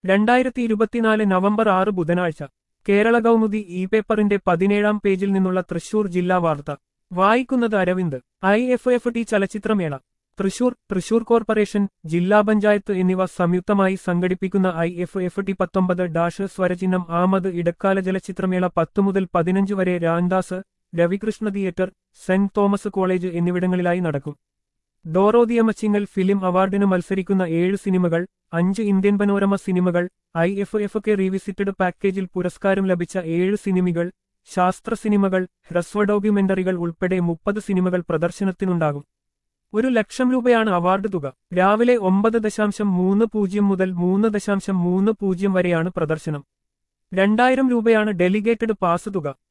രണ്ടായിരത്തി ഇരുപത്തിനാല് നവംബർ ആറ് ബുധനാഴ്ച കേരള കൗമുദി ഇ പേപ്പറിന്റെ പതിനേഴാം പേജിൽ നിന്നുള്ള തൃശൂർ ജില്ലാ വാർത്ത വായിക്കുന്നത് Aravind I F F T ചലച്ചിത്രമേള തൃശൂർ തൃശൂർ കോർപ്പറേഷൻ ജില്ലാ പഞ്ചായത്ത് എന്നിവ സംയുക്തമായി സംഘടിപ്പിക്കുന്ന ഐ എഫ് എഫ് ടി പത്തൊമ്പത് ഡാഷ് സ്വരചിഹ്നം ആമത് ഇടക്കാല ചലച്ചിത്രമേള പത്തു മുതൽ പതിനഞ്ച് വരെ രാംദാസ് രവികൃഷ്ണ തിയേറ്റർ സെന്റ് തോമസ് കോളേജ് എന്നിവിടങ്ങളിലായി നടക്കും ഡോറോദിയമച്ചിങ്ങൽ ഫിലിം അവാർഡിന് മത്സരിക്കുന്ന ഏഴ് സിനിമകൾ അഞ്ച് ഇന്ത്യൻ പനോരമ സിനിമകൾ I F F K revisited പാക്കേജിൽ പുരസ്കാരം ലഭിച്ച ഏഴ് സിനിമകൾ ശാസ്ത്ര സിനിമകൾ ഹ്രസ്വ ഡോക്യുമെന്ററികൾ ഉൾപ്പെടെ മുപ്പത് സിനിമകൾ പ്രദർശനത്തിനുണ്ടാകും ഒരു ലക്ഷം രൂപയാണ് അവാർഡ് തുക രാവിലെ ഒമ്പത് ദശാംശം മൂന്ന് പൂജ്യം മുതൽ മൂന്ന് ദശാംശം മൂന്ന് പൂജ്യം വരെയാണ് പ്രദർശനം രണ്ടായിരം രൂപയാണ് ഡെലിഗേറ്റഡ് പാസ് തുക